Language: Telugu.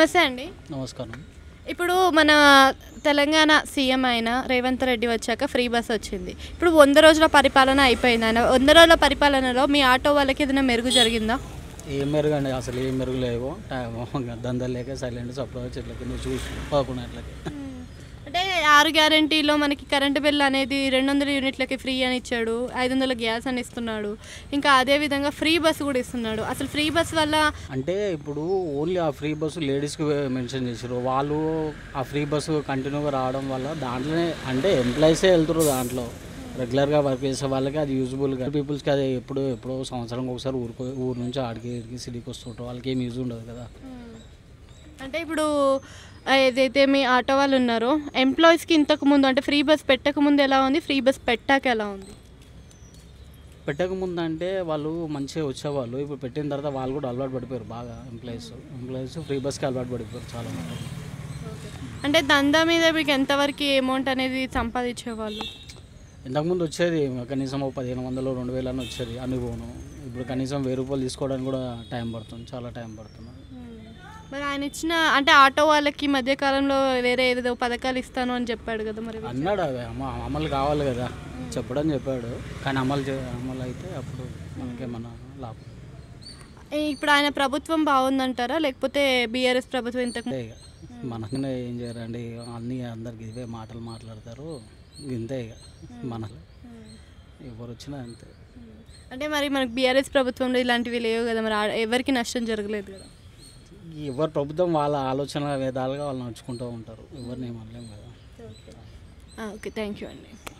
నమస్తే అండి నమస్కారం ఇప్పుడు మన తెలంగాణ సీఎం అయిన రేవంత్ రెడ్డి వచ్చాక ఫ్రీ బస్ వచ్చింది ఇప్పుడు వంద రోజుల పరిపాలన అయిపోయింది ఆయన వంద రోజుల పరిపాలనలో మీ ఆటో వాళ్ళకి ఏదైనా మెరుగు జరిగిందా ఏం మెరుగండి అసలు ఏం మెరుగు లేవు టైం దందలు లేక సైలెంట్ సప్లై చెట్లకి నువ్వు చూసి పోకున్నట్లకి అంటే ఆరు గ్యారంటీలో మనకి కరెంటు బిల్ అనేది రెండు వందల యూనిట్లకి ఫ్రీ అని ఇచ్చాడు ఐదు వందల గ్యాస్ అని ఇస్తున్నాడు ఇంకా అదే విధంగా ఫ్రీ బస్ కూడా ఇస్తున్నాడు అసలు ఫ్రీ బస్ వల్ల అంటే ఇప్పుడు ఓన్లీ ఆ ఫ్రీ బస్సు లేడీస్కి మెన్షన్ చేసారు వాళ్ళు ఆ ఫ్రీ బస్సు కంటిన్యూగా రావడం వల్ల దాంట్లోనే అంటే ఎంప్లాయీసే వెళ్తారు దాంట్లో రెగ్యులర్గా వర్క్ చేసే వాళ్ళకి అది యూజ్ఫుల్గా పీపుల్స్కి అది ఎప్పుడు ఎప్పుడో సంవత్సరం ఒకసారి ఊరుకో ఊరు నుంచి ఆడికి ఇడికి సిటీకి వస్తుంటారు వాళ్ళకి ఏం యూజ్ ఉండదు కదా అంటే ఇప్పుడు ఆ, ఏదైతే మీ ఆటో వాళ్ళు ఉన్నారో ఎంప్లాయీస్కి ఇంతకు ముందు అంటే ఫ్రీ బస్ పెట్టక ముందు ఎలా ఉంది ఫ్రీ బస్ పెట్టాక ఎలా ఉంది పెట్టక ముందు అంటే వాళ్ళు మంచిగా వచ్చేవాళ్ళు ఇప్పుడు పెట్టిన తర్వాత వాళ్ళు కూడా అలవాటు పడిపోయారు బాగా ఎంప్లాయీస్ ఎంప్లాయీస్ ఫ్రీ బస్కి అలవాటు పడిపోయారు చాలా మంది అంటే దందా మీద మీకు ఎంతవరకు అమౌంట్ అనేది సంపాదించేవాళ్ళు ఇంతకుముందు వచ్చేది కనీసం ఒక పదిహేను వందలు రెండు వేలు అని వచ్చేది అనుభవం ఇప్పుడు కనీసం వెయ్యి రూపాయలు తీసుకోవడానికి కూడా టైం పడుతుంది చాలా టైం పడుతుంది మరి ఆయన ఇచ్చిన అంటే ఆటో వాళ్ళకి ఈ మధ్య కాలంలో వేరే ఏదో పథకాలు ఇస్తాను అని చెప్పాడు కదా మరి అన్నాడు అవి అమ్మ అమలు కావాలి కదా చెప్పడం చెప్పాడు కానీ అమలు చే అమలు అయితే అప్పుడు మనకేమన్నా లాభం ఏ, ఇప్పుడు ఆయన ప్రభుత్వం బాగుందంటారా లేకపోతే బీఆర్ఎస్ ప్రభుత్వం ఇంతకు అంతే ఇక మనకనే ఏం చేయరండి అన్నీ అందరికి ఇవే మాటలు మాట్లాడతారు ఇంతే ఇక మన ఎవరు వచ్చినా అంతే అంటే మరి మనకి బీఆర్ఎస్ ప్రభుత్వంలో ఇలాంటివి లేవు కదా మరి ఆ- ఎవరికి నష్టం జరగలేదు కదా ఎవరు ప్రభుత్వం వాళ్ళ ఆలోచన విధాలుగా వాళ్ళు నడుచుకుంటూ ఉంటారు ఎవరిని ఏమనలేం కదా ఓకే థ్యాంక్ యూ అండి